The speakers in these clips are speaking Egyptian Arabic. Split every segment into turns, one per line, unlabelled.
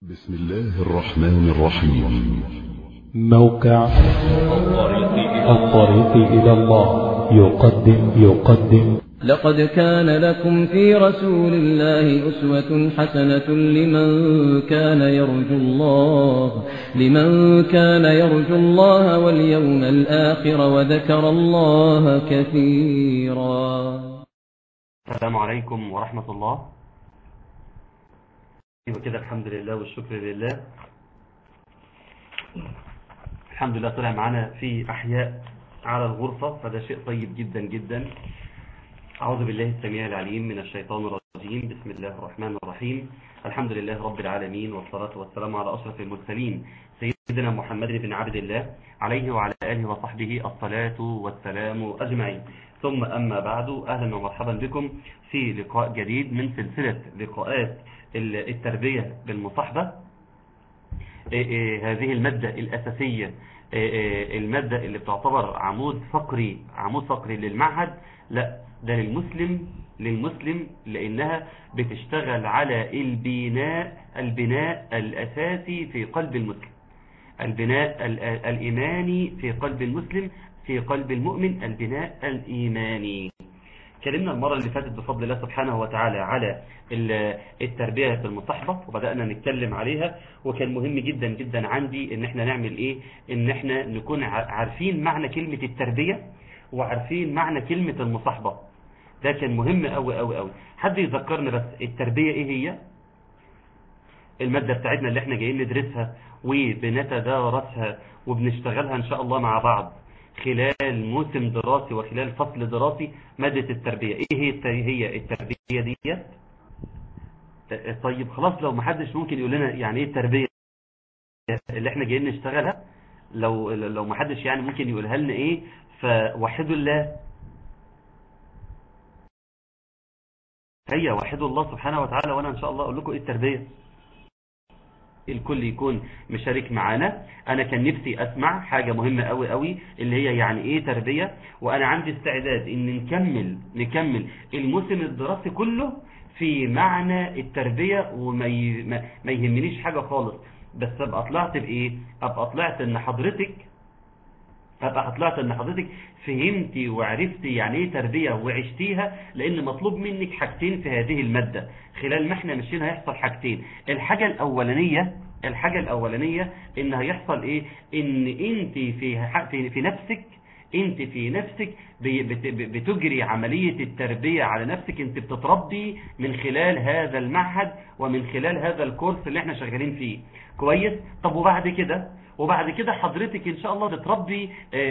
بسم الله الرحمن الرحيم
موقع الطريق إلى الله يقدم يقدم
لقد كان لكم في رسول الله أسوة حسنة لمن كان يرجو الله لمن كان يرجو الله واليوم الآخر وذكر الله كثيرا
السلام عليكم ورحمة الله يبقى كده الحمد لله والشكر لله الحمد لله طلع معانا في أحياء على الغرفة فده شيء طيب جدا جدا أعوذ بالله السميع العليم من الشيطان الرجيم بسم الله الرحمن الرحيم الحمد لله رب العالمين والصلاة والسلام على أشرف المرسلين سيدنا محمد بن عبد الله عليه وعلى آله وصحبه الصلاة والسلام أجمعين ثم أما بعد أهلا ومرحبا بكم في لقاء جديد من سلسلة لقاءات التربية بالمصاحبة هذه المادة الأساسية المادة اللي بتعتبر عمود فقري عمود فقري للمعهد لا ده للمسلم للمسلم لأنها بتشتغل على البناء البناء الأساسي في قلب المسلم البناء الإيماني في قلب المسلم في قلب المؤمن البناء الإيماني اتكلمنا المرة اللي فاتت بفضل الله سبحانه وتعالى على التربية بالمصاحبة وبدأنا نتكلم عليها وكان مهم جدا جدا عندي ان احنا نعمل ايه ان احنا نكون عارفين معنى كلمة التربية وعارفين معنى كلمة المصاحبة ده كان مهم قوي قوي قوي حد يذكرنا بس التربية ايه هي المادة بتاعتنا اللي احنا جايين ندرسها وبنتدارسها وبنشتغلها ان شاء الله مع بعض خلال موسم دراسي وخلال فصل دراسي مادة التربية ايه هي هي التربية ديت طيب خلاص لو محدش ممكن يقول لنا يعني ايه التربية اللي احنا جايين نشتغلها لو لو محدش يعني ممكن يقولها لنا ايه فوحدوا الله هي وحدوا الله سبحانه وتعالى وانا ان شاء الله اقول لكم ايه التربية الكل يكون مشارك معانا انا كان نفسي اسمع حاجة مهمة قوي قوي اللي هي يعني ايه تربية وانا عندي استعداد ان نكمل نكمل الموسم الدراسي كله في معنى التربية وما ي... ما يهمنيش حاجة خالص بس ابقى طلعت بايه ابقى طلعت ان حضرتك ابقى طلعت ان حضرتك فهمتي وعرفتي يعني ايه تربية وعشتيها لان مطلوب منك حاجتين في هذه المادة خلال ما احنا ماشيين هيحصل حاجتين الحاجة الاولانية الحاجة الاولانية ان هيحصل ايه ان انت في في, في نفسك انت في نفسك بتجري عملية التربية على نفسك انت بتتربي من خلال هذا المعهد ومن خلال هذا الكورس اللي احنا شغالين فيه كويس طب وبعد كده وبعد كده حضرتك ان شاء الله تتربي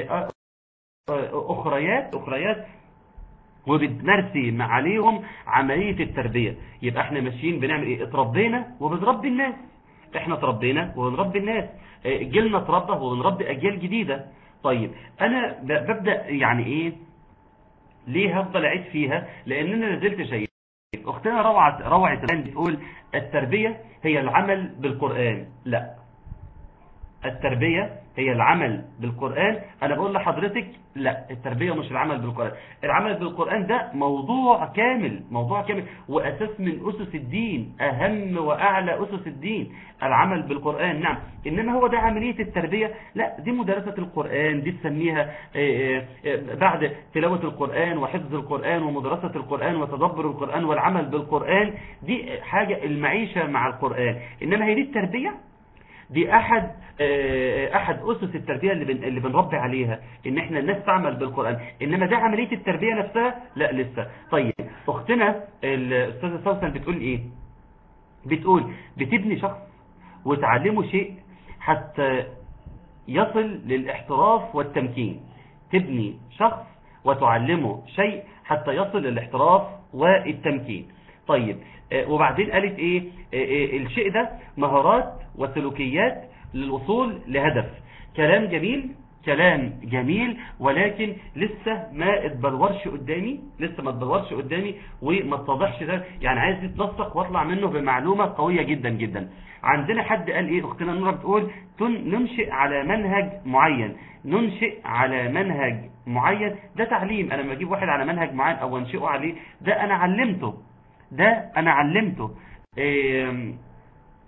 اخريات اخريات وبتمارسي عليهم عملية التربية يبقى احنا ماشيين بنعمل ايه اتربينا وبنربي الناس احنا تربينا وبنربي الناس جيلنا اتربى وبنربي اجيال جديدة طيب انا ببدأ يعني ايه ليه هفضل اعيد فيها لان انا نزلت شيء اختنا روعة روعة الان بتقول التربية هي العمل بالقرآن لا التربية هي العمل بالقرآن أنا بقول لحضرتك لا التربية مش العمل بالقرآن العمل بالقرآن ده موضوع كامل موضوع كامل وأساس من أسس الدين أهم وأعلى أسس الدين العمل بالقرآن نعم إنما هو ده عملية التربية لا دي مدرسة القرآن دي تسميها بعد تلاوة القرآن وحفظ القرآن ومدرسة القرآن وتدبر القرآن والعمل بالقرآن دي حاجة المعيشة مع القرآن إنما هي دي التربية دي احد احد اسس التربية اللي بن اللي بنربي عليها ان احنا الناس تعمل بالقرآن انما ده عملية التربية نفسها لا لسه طيب اختنا الاستاذة سوسن بتقول ايه بتقول بتبني شخص وتعلمه شيء حتى يصل للاحتراف والتمكين تبني شخص وتعلمه شيء حتى يصل للاحتراف والتمكين طيب وبعدين قالت ايه, إيه الشيء ده مهارات وسلوكيات للوصول لهدف كلام جميل كلام جميل ولكن لسه ما اتبلورش قدامي لسه ما اتبلورش قدامي وما اتضحش ده يعني عايز يتنسق واطلع منه بمعلومة قوية جدا جدا عندنا حد قال ايه اختنا نورة بتقول ننشئ على منهج معين ننشئ على منهج معين ده تعليم انا لما اجيب واحد على منهج معين او انشئه عليه ده انا علمته ده انا علمته إيه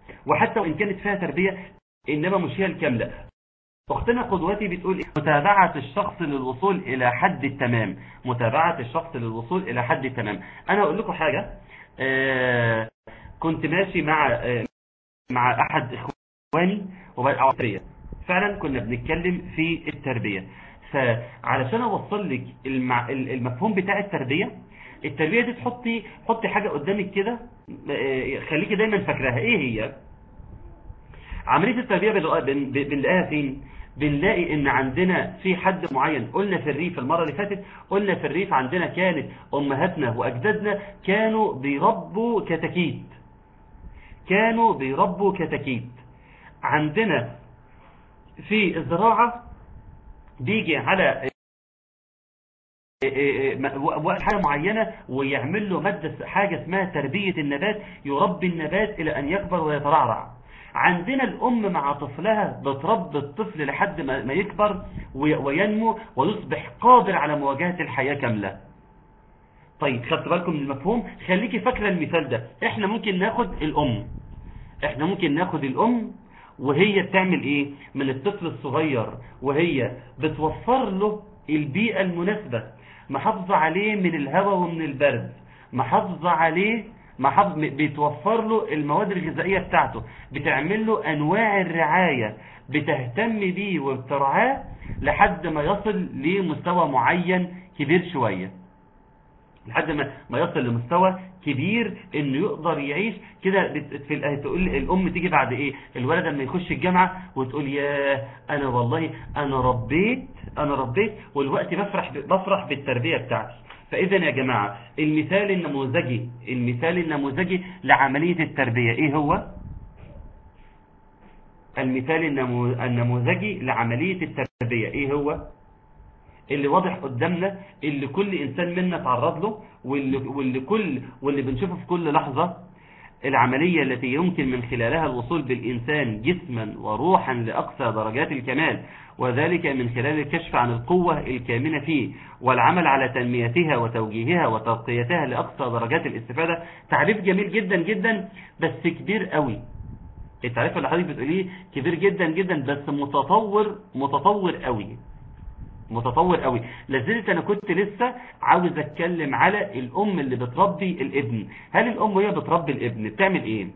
وحتى وإن كانت فيها تربية إنما مش هي الكاملة أختنا قدوتي بتقول إيه؟ متابعة الشخص للوصول إلى حد التمام متابعة الشخص للوصول إلى حد التمام أنا أقول لكم حاجة آه كنت ماشي مع آه مع أحد إخواني وبقى فعلا كنا بنتكلم في التربية فعلشان أوصل لك المع... المفهوم بتاع التربية التربية دي تحطي حطي حاجة قدامك كده آه، خليكي دايما فاكراها ايه هي عملية التربية بنلاقيها- بن- بنلاقيها فين بنلاقي ان عندنا في حد معين قلنا في الريف المرة اللي فاتت قلنا في الريف عندنا كانت امهاتنا واجدادنا كانوا بيربوا كتاكيت كانوا بيربوا كتاكيت عندنا في الزراعة بيجي على وقت حاجة معينة ويعمل له مادة حاجة اسمها تربية النبات يربي النبات إلى أن يكبر ويترعرع عندنا الأم مع طفلها بتربي الطفل لحد ما ما يكبر وي- وينمو ويصبح قادر على مواجهة الحياة كاملة طيب خدت بالكم من المفهوم خليكي فاكرة المثال ده احنا ممكن ناخد الأم احنا ممكن ناخد الأم وهي بتعمل ايه من الطفل الصغير وهي بتوفر له البيئة المناسبة محافظة عليه من الهواء ومن البرد محافظة عليه محافظ بتوفر له المواد الغذائية بتاعته بتعمل له أنواع الرعاية بتهتم بيه وبترعاه لحد ما يصل لمستوى معين كبير شوية لحد ما ما يصل لمستوى كبير انه يقدر يعيش كده بت- في ال- تقول الام تيجي بعد ايه الولد لما يخش الجامعه وتقول يا انا والله انا ربيت انا ربيت والوقت بفرح ب- بفرح بالتربيه بتاعتي فاذا يا جماعه المثال النموذجي المثال النموذجي لعمليه التربيه ايه هو المثال النمو- النموذجي لعمليه التربيه ايه هو اللي واضح قدامنا اللي كل انسان منا تعرض له واللي, واللي كل واللي بنشوفه في كل لحظة العملية التي يمكن من خلالها الوصول بالإنسان جسما وروحا لأقصى درجات الكمال وذلك من خلال الكشف عن القوة الكامنة فيه والعمل على تنميتها وتوجيهها وترقيتها لأقصى درجات الاستفادة تعريف جميل جدا جدا بس كبير قوي التعريف اللي حضرتك بتقوليه كبير جدا جدا بس متطور متطور قوي متطور قوي لازلت انا كنت لسه عاوز اتكلم على الام اللي بتربي الابن هل الام وهي بتربي الابن بتعمل ايه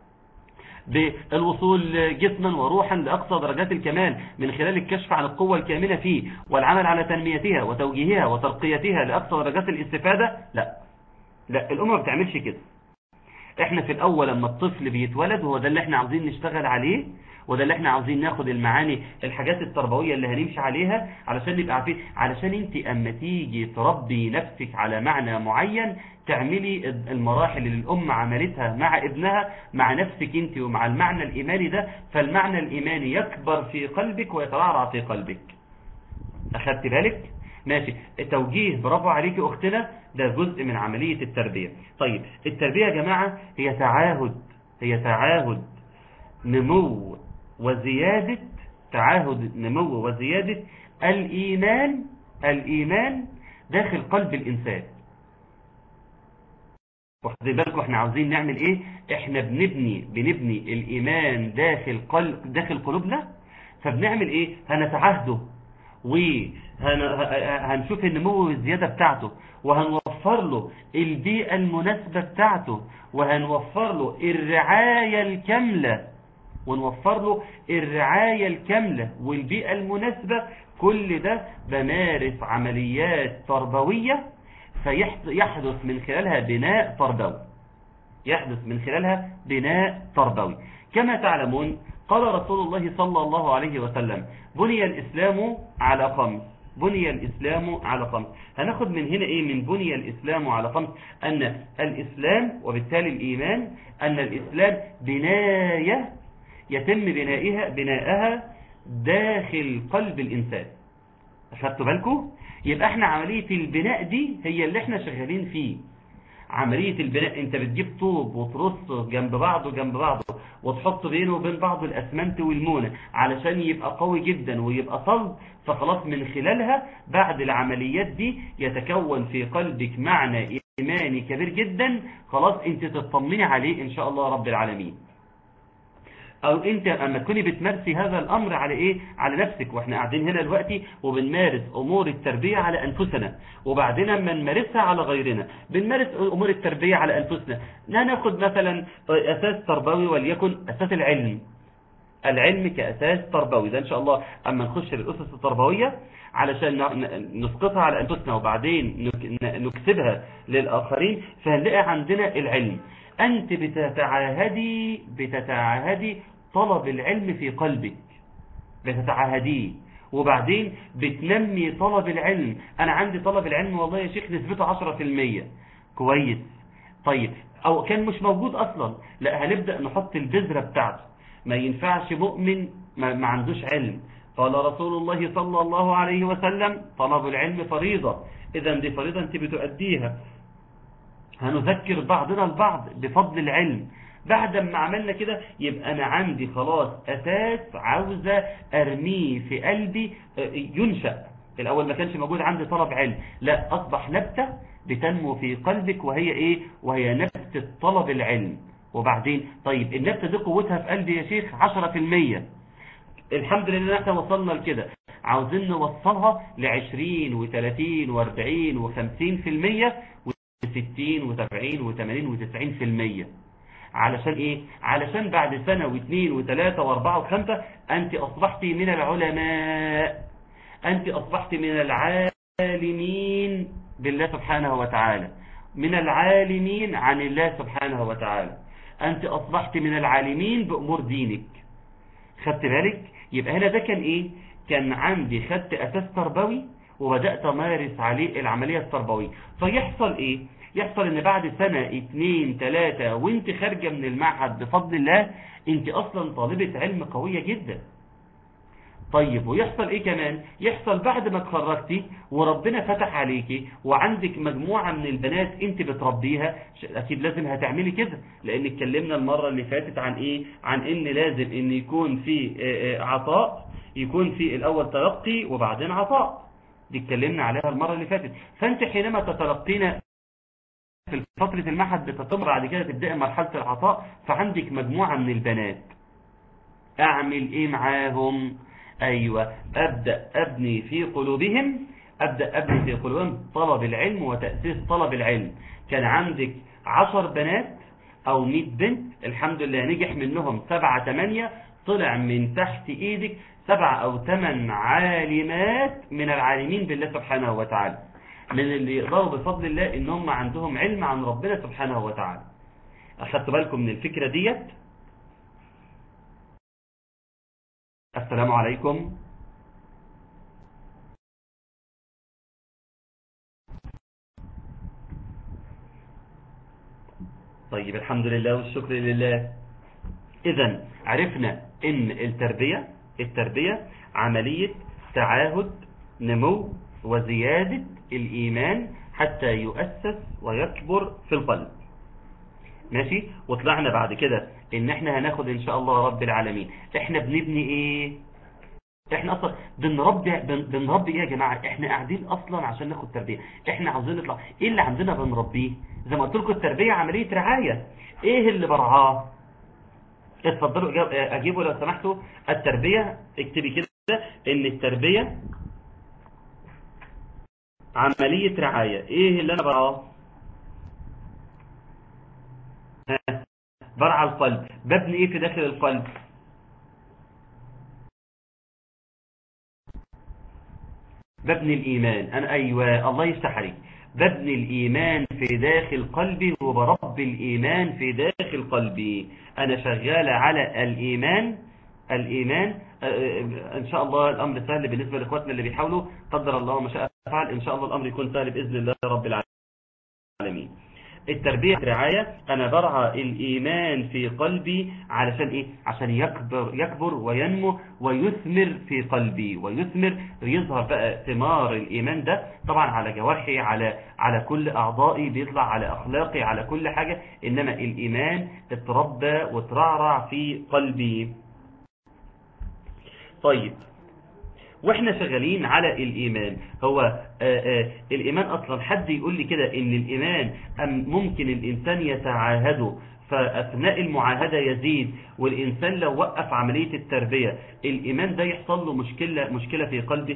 بالوصول جسما وروحا لأقصى درجات الكمال من خلال الكشف عن القوة الكاملة فيه والعمل على تنميتها وتوجيهها وترقيتها لأقصى درجات الاستفادة لا لا الأم ما بتعملش كده احنا في الأول لما الطفل بيتولد وهو ده اللي احنا عاوزين نشتغل عليه وده اللي احنا عاوزين ناخد المعاني الحاجات التربوية اللي هنمشي عليها علشان نبقى عارفين علشان انت اما تيجي تربي نفسك على معنى معين تعملي المراحل اللي الام عملتها مع ابنها مع نفسك انت ومع المعنى الايماني ده فالمعنى الايماني يكبر في قلبك ويترعرع في قلبك اخدت بالك ماشي التوجيه برافو عليك اختنا ده جزء من عملية التربية طيب التربية يا جماعة هي تعاهد هي تعاهد نمو وزيادة تعاهد نمو وزيادة الإيمان الإيمان داخل قلب الإنسان واخدين بالكم احنا عاوزين نعمل ايه احنا بنبني بنبني الإيمان داخل قلب داخل قلوبنا فبنعمل ايه هنتعاهده وهنشوف النمو والزيادة بتاعته وهنوفر له البيئة المناسبة بتاعته وهنوفر له الرعاية الكاملة ونوفر له الرعاية الكاملة والبيئة المناسبة كل ده بمارس عمليات تربوية فيحدث من خلالها بناء تربوي يحدث من خلالها بناء تربوي كما تعلمون قال رسول الله صلى الله عليه وسلم بني الإسلام على خمس بني الإسلام على خمس هناخد من هنا إيه من بني الإسلام على خمس أن الإسلام وبالتالي الإيمان أن الإسلام بناية يتم بنائها بناءها داخل قلب الإنسان أخدتوا بالكم يبقى احنا عملية البناء دي هي اللي احنا شغالين فيه عملية البناء انت بتجيب طوب وترصه جنب بعضه جنب بعضه وتحط بينه وبين بعضه الاسمنت والمونة علشان يبقى قوي جدا ويبقى صلب فخلاص من خلالها بعد العمليات دي يتكون في قلبك معنى ايماني كبير جدا خلاص انت تطمني عليه ان شاء الله رب العالمين او انت اما تكوني بتمارسي هذا الامر على ايه على نفسك واحنا قاعدين هنا دلوقتي وبنمارس امور التربية على انفسنا وبعدين اما نمارسها على غيرنا بنمارس امور التربية على انفسنا ناخد مثلا اساس تربوي وليكن اساس العلم العلم كأساس تربوي ده إن شاء الله أما نخش للأسس التربوية علشان نسقطها على أنفسنا وبعدين نكسبها للآخرين فهنلاقي عندنا العلم أنت بتتعاهدي بتتعاهدي طلب العلم في قلبك بتتعاهديه وبعدين بتنمي طلب العلم أنا عندي طلب العلم والله يا شيخ نسبته 10% كويس طيب أو كان مش موجود أصلا لا هنبدأ نحط البذرة بتاعته ما ينفعش مؤمن ما, ما عندوش علم قال رسول الله صلى الله عليه وسلم طلب العلم فريضة إذا دي فريضة أنت بتؤديها هنذكر بعضنا البعض بفضل العلم بعد ما عملنا كده يبقى أنا عندي خلاص أساس عاوزة أرميه في قلبي ينشأ الأول ما كانش موجود عندي طلب علم لا أصبح نبتة بتنمو في قلبك وهي إيه وهي نبتة طلب العلم وبعدين طيب النبتة دي قوتها في قلبي يا شيخ 10% الحمد لله احنا وصلنا لكده عاوزين نوصلها ل 20 و30 و40 و50% و60 و70 و80 و90% علشان ايه علشان بعد سنة واثنين وثلاثة واربعة وخمسة انت اصبحت من العلماء انت اصبحت من العالمين بالله سبحانه وتعالى من العالمين عن الله سبحانه وتعالى أنت أصبحت من العالمين بأمور دينك خدت بالك يبقى هنا ده كان إيه كان عندي خدت أساس تربوي وبدأت أمارس عليه العملية التربوية فيحصل إيه يحصل ان بعد سنة اتنين تلاتة وانت خارجة من المعهد بفضل الله انت اصلا طالبة علم قوية جدا طيب ويحصل ايه كمان يحصل بعد ما اتخرجتي وربنا فتح عليكي وعندك مجموعة من البنات انت بتربيها اكيد لازم هتعملي كده لان اتكلمنا المرة اللي فاتت عن ايه عن ان لازم ان يكون في عطاء يكون في الاول تلقي وبعدين عطاء دي اتكلمنا عليها المرة اللي فاتت فانت حينما تتلقين في فترة المعهد بتتم بعد كده تبدأ مرحلة العطاء فعندك مجموعة من البنات اعمل ايه معاهم ايوه ابدأ ابني في قلوبهم ابدأ ابني في قلوبهم طلب العلم وتأسيس طلب العلم كان عندك عشر بنات او مئة بنت الحمد لله نجح منهم سبعة تمانية طلع من تحت ايدك سبعة او ثمان عالمات من العالمين بالله سبحانه وتعالى من اللي يقدروا بفضل الله ان هم عندهم علم عن ربنا سبحانه وتعالى اخدت بالكم من الفكرة ديت السلام عليكم طيب الحمد لله والشكر لله اذا عرفنا ان التربية التربية عملية تعاهد نمو وزيادة الإيمان حتى يؤسس ويكبر في القلب ماشي وطلعنا بعد كده ان احنا هناخد ان شاء الله رب العالمين احنا بنبني ايه احنا اصلا بنربي بن- بنربي ايه يا جماعة احنا قاعدين اصلا عشان ناخد تربية احنا عاوزين نطلع ايه اللي عندنا بنربيه زي ما قلت لكم التربية عملية رعاية ايه اللي برعاه اتفضلوا أجاب- اجيبوا لو سمحتوا التربية اكتبي كده ان التربية عملية رعاية ايه اللي انا برعاه ها، برعى القلب ببني ايه في داخل القلب ببني الايمان انا ايوه الله يفتح عليك ببني الايمان في داخل قلبي وبربي الايمان في داخل قلبي انا شغال على الايمان الايمان آه، آه، ان شاء الله الامر سهل بالنسبه لاخواتنا اللي بيحاولوا قدر الله ما شاء فعل ان شاء الله الامر يكون سهل باذن الله رب العالمين التربية رعاية أنا برعى الإيمان في قلبي علشان إيه؟ عشان يكبر, يكبر وينمو ويثمر في قلبي ويثمر يظهر بقى ثمار الإيمان ده طبعا على جوارحي على على كل أعضائي بيطلع على أخلاقي على كل حاجة إنما الإيمان اتربى وترعرع في قلبي طيب واحنا شغالين على الايمان هو آآ آآ الايمان اصلا حد يقول لي كده ان الايمان أم ممكن الانسان يتعاهده فأثناء المعاهدة يزيد والإنسان لو وقف عملية التربية الإيمان ده يحصل له مشكلة, مشكلة في قلبه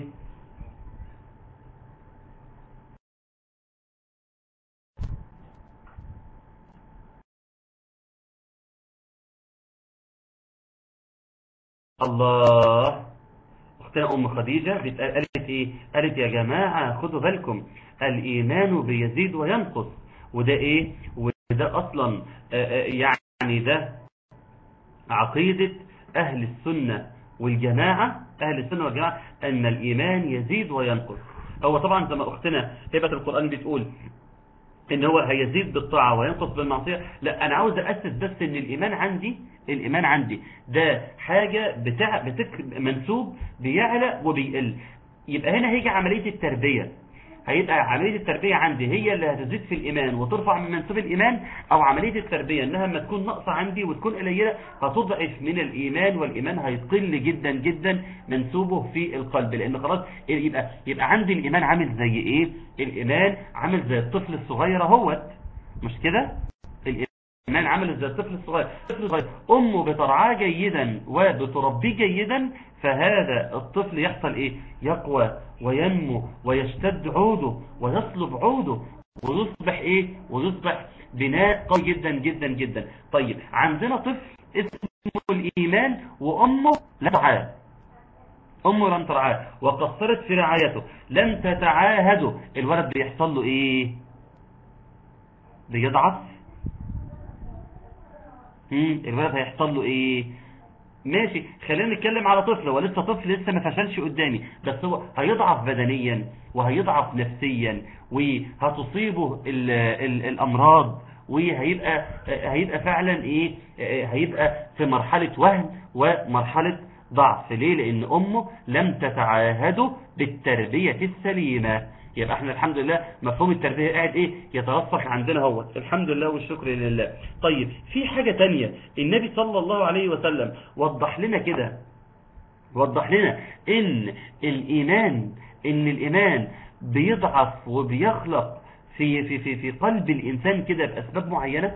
الله اختنا ام خديجة قالت ايه قالت يا جماعة خدوا بالكم الايمان بيزيد وينقص وده ايه وده اصلا يعني ده عقيدة اهل السنة والجماعة اهل السنة والجماعة ان الايمان يزيد وينقص هو طبعا زي ما اختنا هبة القرآن بتقول ان هو هيزيد بالطاعة وينقص بالمعصية لا انا عاوز اسس بس ان الايمان عندي الايمان عندي ده حاجة بتاع بتك منسوب بيعلى وبيقل يبقى هنا هيجي عملية التربية هيبقى عملية التربية عندي هي اللي هتزيد في الإيمان وترفع من منسوب الإيمان أو عملية التربية إنها لما تكون ناقصة عندي وتكون قليلة هتضعف من الإيمان والإيمان هيقل جدا جدا منسوبه في القلب لأن خلاص يبقى يبقى عندي الإيمان عامل زي إيه الإيمان عامل زي الطفل الصغير اهوت مش كده الإيمان عامل زي الطفل الصغير الطفل الصغير أمه بترعاه جيدا وبتربيه جيدا فهذا الطفل يحصل إيه يقوى وينمو ويشتد عوده ويصلب عوده ويصبح إيه ويصبح بناء قوي جدا جدا جدا طيب عندنا طفل اسمه الإيمان وأمه لا ترعاه أمه لم ترعاه وقصرت في رعايته لم تتعاهده الولد بيحصل له إيه بيضعف الولد هيحصل له ايه ماشي خلينا نتكلم على طفل هو لسه طفل لسه ما فشلش قدامي بس هو هيضعف بدنيا وهيضعف نفسيا وهتصيبه ال ال الامراض وهيبقى هيبقى فعلا ايه هيبقى في مرحلة وهن ومرحلة ضعف ليه لان امه لم تتعاهده بالتربية السليمة يبقى احنا الحمد لله مفهوم التربية قاعد ايه يترسخ عندنا هو الحمد لله والشكر لله طيب في حاجة تانية النبي صلى الله عليه وسلم وضح لنا كده وضح لنا ان الايمان ان الايمان بيضعف وبيخلق في في في في قلب الانسان كده باسباب معينة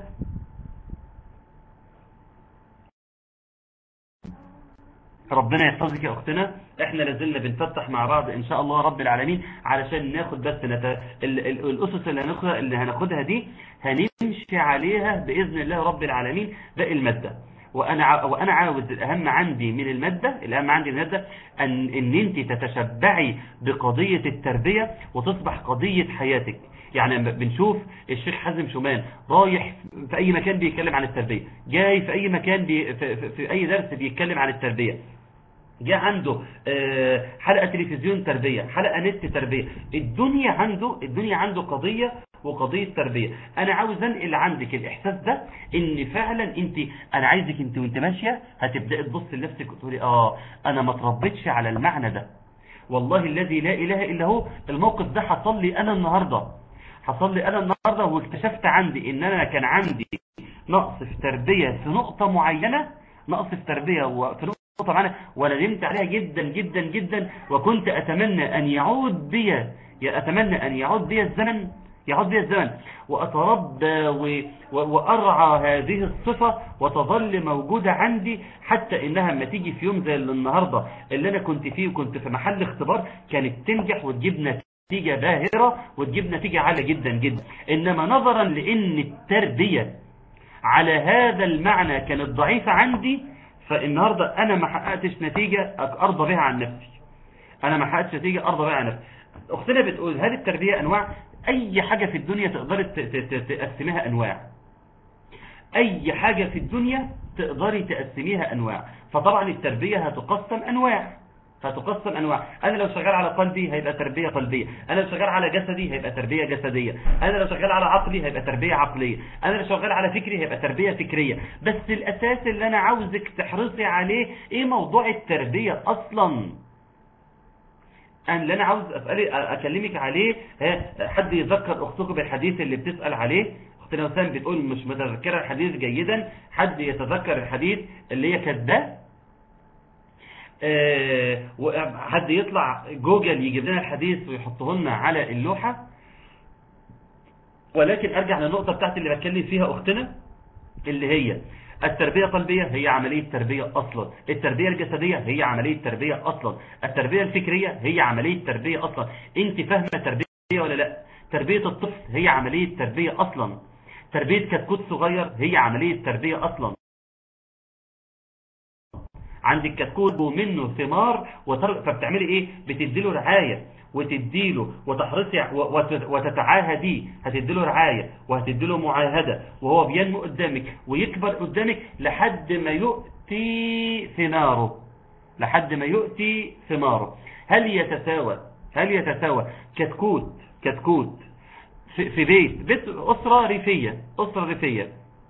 ربنا يحفظك يا اختنا احنا لازلنا بنفتح مع بعض ان شاء الله رب العالمين علشان ناخد بس نت... ال... ال... الاسس اللي هناخدها اللي هناخدها دي هنمشي عليها باذن الله رب العالمين باقي الماده وانا ع... وانا عاوز الاهم عندي من الماده الاهم عندي من الماده ان ان انت تتشبعي بقضيه التربيه وتصبح قضيه حياتك يعني بنشوف الشيخ حازم شومان رايح في اي مكان بيتكلم عن التربيه جاي في اي مكان بي... في... في... في اي درس بيتكلم عن التربيه جاء عنده حلقة تلفزيون تربية حلقة نت تربية الدنيا عنده الدنيا عنده قضية وقضية تربية انا عاوز انقل عندك الاحساس ده ان فعلا انت انا عايزك انت وانت ماشية هتبدأ تبص لنفسك وتقولي اه انا ما تربيتش على المعنى ده والله الذي لا اله الا هو الموقف ده حصل لي انا النهاردة حصل لي انا النهاردة واكتشفت عندي ان انا كان عندي نقص في تربية في نقطة معينة نقص في تربية وفي نقطة معنا وندمت عليها جدا جدا جدا وكنت أتمنى أن يعود بي أتمنى أن يعود بي الزمن يعود بي الزمن وأتربى وأرعى هذه الصفة وتظل موجودة عندي حتى إنها لما تيجي في يوم زي النهاردة اللي أنا كنت فيه وكنت في محل اختبار كانت تنجح وتجيب نتيجة باهرة وتجيب نتيجة عالية جدا جدا إنما نظرا لأن التربية على هذا المعنى كانت ضعيفة عندي فالنهاردة أنا ما حققتش نتيجة أرضى بها عن نفسي أنا ما حققتش نتيجة أرضى بها عن نفسي أختنا بتقول هذه التربية أنواع أي حاجة في الدنيا تقدري تقسميها أنواع أي حاجة في الدنيا تقدري تقسميها أنواع فطبعا التربية هتقسم أنواع هتقسم أنواع أنا لو شغال على قلبي هيبقى تربية قلبية أنا لو شغال على جسدي هيبقى تربية جسدية أنا لو شغال على عقلي هيبقى تربية عقلية أنا لو شغال على فكري هيبقى تربية فكرية بس الأساس اللي أنا عاوزك تحرصي عليه إيه موضوع التربية أصلا أنا اللي أنا عاوز أسألي أكلمك عليه حد يذكر أختكم بالحديث اللي بتسأل عليه أختنا وسام بتقول مش متذكرة الحديث جيدا حد يتذكر الحديث اللي هي كاتباه أه وحد يطلع جوجل يجيب لنا الحديث ويحطه لنا على اللوحة ولكن ارجع للنقطة بتاعت اللي بتكلم فيها اختنا اللي هي التربية القلبية هي عملية تربية أصلا التربية الجسدية هي عملية تربية أصلا التربية الفكرية هي عملية تربية أصلا انت فاهمة تربية ولا لا تربية الطفل هي عملية تربية أصلا تربية كتكوت صغير هي عملية تربية أصلا عندك كتكوت ومنه ثمار وتر... فبتعملي ايه بتديله رعاية وتديله وتحرصي وت- وتتعاهديه هتديله رعاية وهتديله معاهدة وهو بينمو قدامك ويكبر قدامك لحد ما يؤتي ثماره لحد ما يؤتي ثماره هل يتساوى هل يتساوى كتكوت كتكوت في في بيت بيت أسرة ريفية أسرة ريفية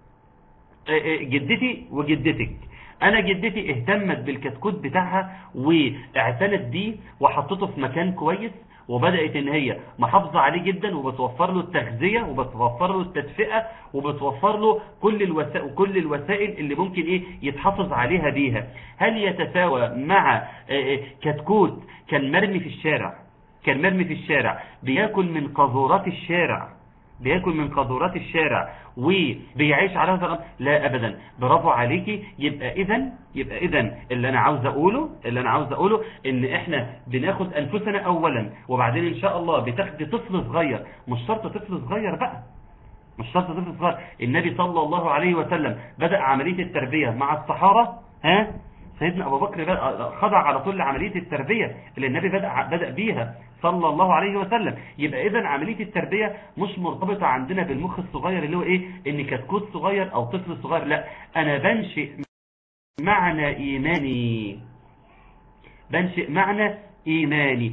جدتي وجدتك انا جدتي اهتمت بالكتكوت بتاعها واعتنت بيه وحطته في مكان كويس وبدأت ان هي محافظة عليه جدا وبتوفر له التغذية وبتوفر له التدفئة وبتوفر له كل الوسائل كل الوسائل اللي ممكن ايه يتحافظ عليها بيها هل يتساوى مع آه، آه، كتكوت كان مرمي في الشارع كان مرمي في الشارع بياكل من قاذورات الشارع بياكل من قاذورات الشارع وبيعيش على هذا الامر لا ابدا برافو عليكي يبقى اذا يبقى اذا اللي انا عاوز اقوله اللي انا عاوز اقوله ان احنا بناخد انفسنا اولا وبعدين ان شاء الله بتاخدي طفل صغير مش شرط طفل صغير بقى مش شرط طفل صغير النبي صلى الله عليه وسلم بدأ عملية التربية مع الصحابة ها سيدنا أبو بكر بدأ- خضع على طول لعملية التربية اللي النبي بدأ, بدأ بيها صلى الله عليه وسلم يبقى إذا عملية التربية مش مرتبطة عندنا بالمخ الصغير اللي هو إيه إن كتكوت صغير أو طفل صغير لا أنا بنشئ معنى إيماني بنشئ معنى إيماني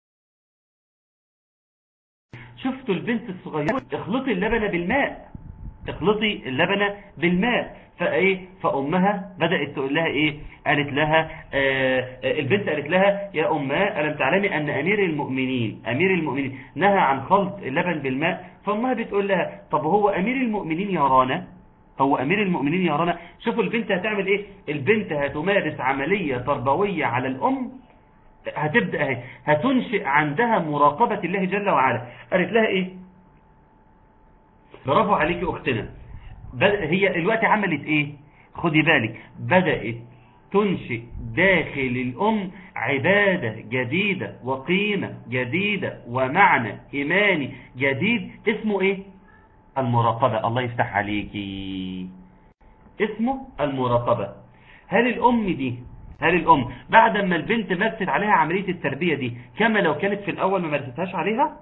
شفتوا البنت الصغيرة اخلطي اللبن بالماء اخلطي اللبن بالماء فايه فامها بدات تقول لها ايه قالت لها آه آه، البنت قالت لها يا اماه الم تعلمي ان امير المؤمنين امير المؤمنين نهى عن خلط اللبن بالماء فامها بتقول لها طب هو امير المؤمنين يرانا هو امير المؤمنين يرانا شوفوا البنت هتعمل ايه البنت هتمارس عمليه تربويه على الام هتبدا اهي هتنشئ عندها مراقبه الله جل وعلا قالت لها ايه برافو عليكي اختنا بد- هي الوقت عملت ايه خدي بالك بدأت تنشئ داخل الأم عبادة جديدة وقيمة جديدة ومعنى إيماني جديد اسمه ايه المراقبة الله يفتح عليكي اسمه المراقبة هل الأم دي هل الأم بعد ما البنت مارست عليها عملية التربية دي كما لو كانت في الأول ما مارستهاش عليها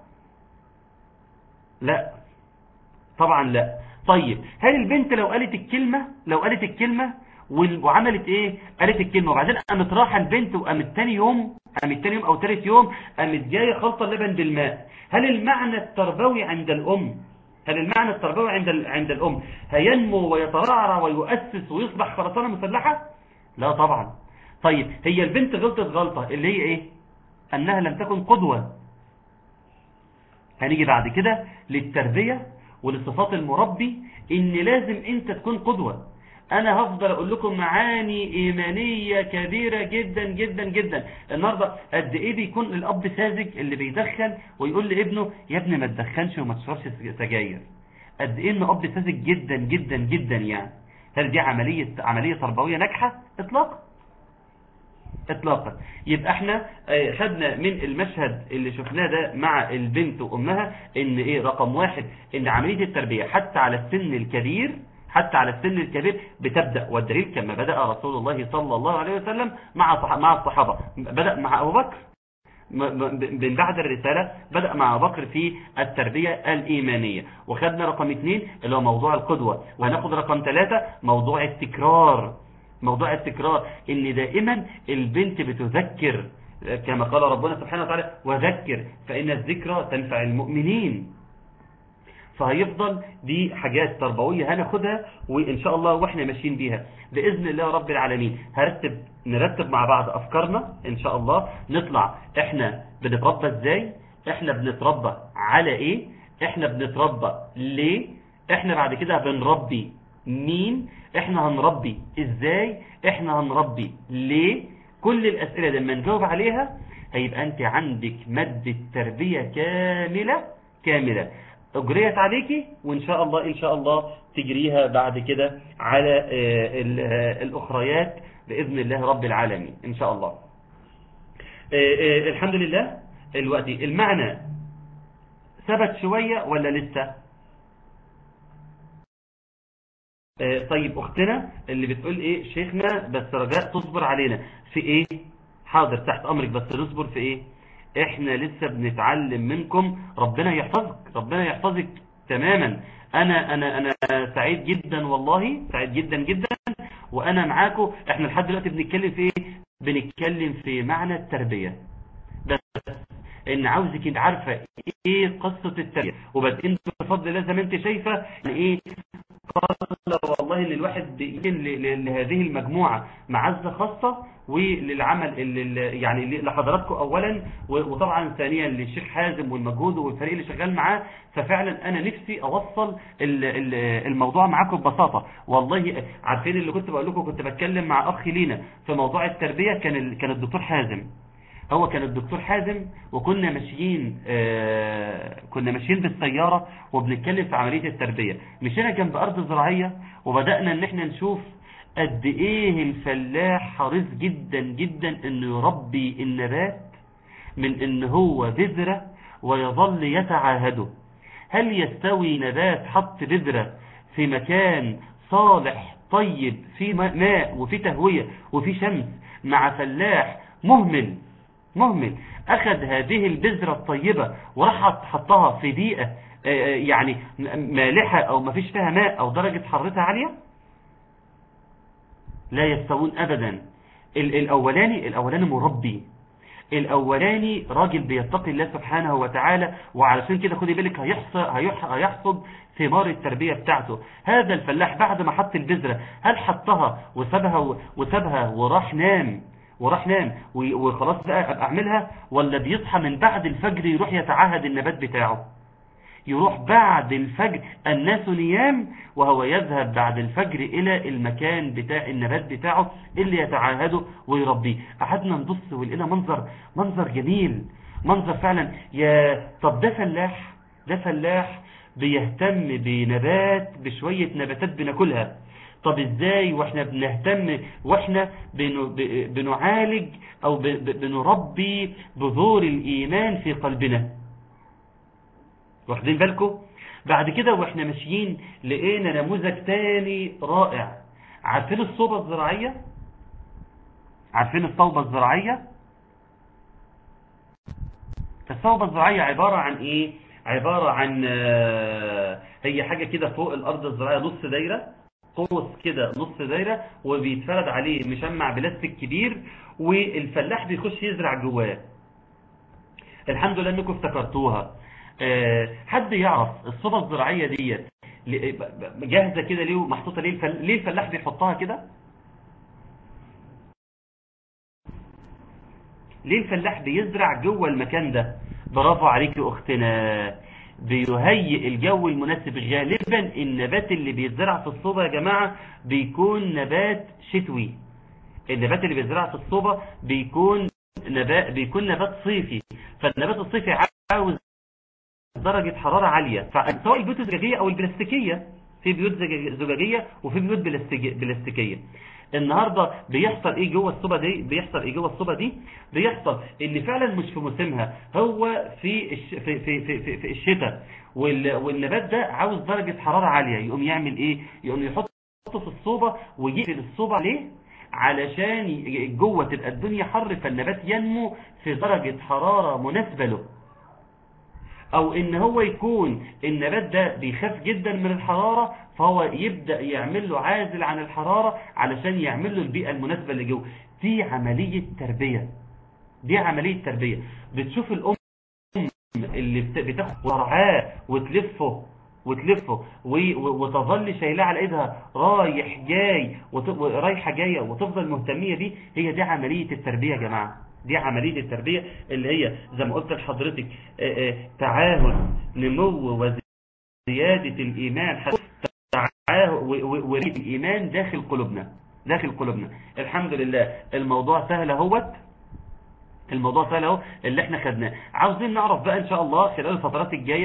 لا طبعا لا طيب هل البنت لو قالت الكلمة لو قالت الكلمة وال- وعملت ايه قالت الكلمة وبعدين قامت راحة البنت وقامت تاني يوم قامت تاني يوم او تالت يوم قامت جاية خلطة اللبن بالماء هل المعنى التربوي عند الام هل المعنى التربوي عند ال- عند الام هينمو ويترعرع ويؤسس ويصبح خرسانة مسلحة لا طبعا طيب هي البنت غلطت غلطة اللي هي ايه انها لم تكن قدوة هنيجي بعد كده للتربية ولصفات المربي ان لازم انت تكون قدوة انا هفضل اقول لكم معاني ايمانية كبيرة جدا جدا جدا النهاردة قد ايه بيكون الاب ساذج اللي بيدخن ويقول لابنه يا ابني ما تدخنش وما تشربش سجاير قد ايه انه اب ساذج جدا جدا جدا يعني هل دي عملية عملية تربوية ناجحة اطلاقا اطلاقا يبقى احنا آه، خدنا من المشهد اللي شفناه ده مع البنت وامها ان ايه رقم واحد ان عملية التربية حتى على السن الكبير حتى على السن الكبير بتبدأ والدليل كما بدأ رسول الله صلى الله عليه وسلم مع صح- مع الصحابة بدأ مع ابو بكر م- م- من بعد الرسالة بدأ مع أبو بكر في التربية الإيمانية وخدنا رقم اثنين اللي هو موضوع القدوة وهناخد رقم ثلاثة موضوع التكرار موضوع التكرار ان دائما البنت بتذكر كما قال ربنا سبحانه وتعالى وذكر فإن الذكرى تنفع المؤمنين فهيفضل دي حاجات تربوية هناخدها وإن شاء الله وإحنا ماشيين بيها بإذن الله رب العالمين هرتب نرتب مع بعض أفكارنا إن شاء الله نطلع إحنا بنتربى إزاي إحنا بنتربى على إيه إحنا بنتربى ليه إحنا بعد كده بنربي مين إحنا هنربي إزاي إحنا هنربي ليه كل الأسئلة دي لما نجاوب عليها هيبقى أنت عندك مادة تربية كاملة كاملة اجريت عليكي وان شاء الله ان شاء الله تجريها بعد كده على آه، ال- آه، الاخريات باذن الله رب العالمين ان شاء الله آه، آه، الحمد لله الوقت المعنى ثبت شوية ولا لسه آه، طيب اختنا اللي بتقول ايه شيخنا بس رجاء تصبر علينا في ايه حاضر تحت امرك بس نصبر في ايه احنا لسه بنتعلم منكم ربنا يحفظك ربنا يحفظك تماما انا انا انا سعيد جدا والله سعيد جدا جدا وانا معاكم احنا لحد دلوقتي بنتكلم في ايه بنتكلم في معنى التربية بس ان عاوزك انت عارفة ايه قصة التربية وبعدين بفضل الله زي ما انت شايفة يعني ايه قال والله ان الواحد بيجين ل- ل- لهذه المجموعة معزة خاصة وللعمل اللي يعني ل- لحضراتكم اولا و- وطبعا ثانيا للشيخ حازم والمجهود والفريق اللي شغال معاه ففعلا انا نفسي اوصل ال- ال- الموضوع معاكم ببساطة والله عارفين اللي كنت بقول لكم كنت بتكلم مع اخي لينا في موضوع التربية كان ال- كان الدكتور حازم هو كان الدكتور حازم وكنا ماشيين آه كنا ماشيين بالسيارة وبنتكلم في عملية التربية مشينا جنب أرض زراعية وبدأنا ان احنا نشوف قد ايه الفلاح حريص جدا جدا انه يربي النبات من ان هو بذرة ويظل يتعاهده هل يستوي نبات حط بذرة في مكان صالح طيب في ماء وفي تهوية وفي شمس مع فلاح مهمل مهمل أخذ هذه البذرة الطيبة وراح حطها في بيئة آه، آه، يعني مالحة أو ما فيش فيها ماء أو درجة حرارتها عالية لا يستوون أبدا ال- الأولاني الأولاني مربي الأولاني راجل بيتقي الله سبحانه وتعالى وعلشان كده خدي بالك هيحصد, هيح- هيحصد ثمار التربية بتاعته هذا الفلاح بعد ما حط البذرة هل حطها وسابها و- وسابها وراح نام وراح نام و- وخلاص بقى أبقى أعملها ولا بيصحى من بعد الفجر يروح يتعهد النبات بتاعه يروح بعد الفجر الناس نيام وهو يذهب بعد الفجر إلى المكان بتاع النبات بتاعه اللي يتعاهده ويربيه قعدنا نبص ولقينا منظر منظر جميل منظر فعلا يا طب ده فلاح ده فلاح بيهتم بنبات بشوية نباتات بناكلها طب ازاي واحنا بنهتم واحنا بن- ب- بنعالج او ب- ب- بنربي بذور الايمان في قلبنا واخدين بالكم بعد كده واحنا ماشيين لقينا نموذج تاني رائع عارفين الصوبة الزراعية عارفين الصوبة الزراعية الصوبة الزراعية عبارة عن ايه عبارة عن آه، هي حاجة كده فوق الارض الزراعية نص دايرة قوس كده نص دايرة وبيتفرد عليه مشمع بلاستيك كبير والفلاح بيخش يزرع جواه الحمد لله انكم افتكرتوها آه، حد يعرف الصوبة الزراعية ديت ل- ب- ب- جاهزة كده ليه ومحطوطة ليه الفل... ليه الفلاح بيحطها كده ليه الفلاح بيزرع جوه المكان ده برافو عليك يا اختنا بيهيئ الجو المناسب غالبا النبات اللي بيزرع في الصوبة يا جماعة بيكون نبات شتوي النبات اللي بيزرع في الصوبة بيكون نبات بيكون نبات صيفي فالنبات الصيفي عاوز درجة حرارة عالية سواء البيوت الزجاجية او البلاستيكية في بيوت زجاج- زجاجية وفي بيوت بلاستيك- بلاستيكية النهاردة بيحصل ايه جوه الصوبة دي بيحصل ايه جوه الصوبة دي بيحصل ان فعلا مش في موسمها هو في الش... في في في, في, في الشتاء وال... والنبات ده عاوز درجة حرارة عالية يقوم يعمل ايه يقوم يحط في الصوبة ويقفل الصوبة عليه علشان ي- جوه تبقى الدنيا حر فالنبات ينمو في درجة حرارة مناسبة له او ان هو يكون النبات ده بيخاف جدا من الحرارة فهو يبدأ يعمل له عازل عن الحرارة علشان يعمل له البيئة المناسبة اللي جوه دي عملية تربية دي عملية تربية بتشوف الام اللي بت- بتاخد ورعاه وتلفه وتلفه و- و- وتظل شايلاه على ايدها رايح جاي وت- رايحه جايه وتفضل مهتميه بيه هي دي عمليه التربيه يا جماعه دي عمليه التربيه اللي هي زي ما قلت لحضرتك آه، آه، تعاهد نمو وزياده الايمان حتى تعاهد و- و- وريد الايمان داخل قلوبنا داخل قلوبنا الحمد لله الموضوع سهل اهوت الموضوع سهل اهو اللي احنا خدناه عاوزين نعرف بقى ان شاء الله خلال الفترات الجايه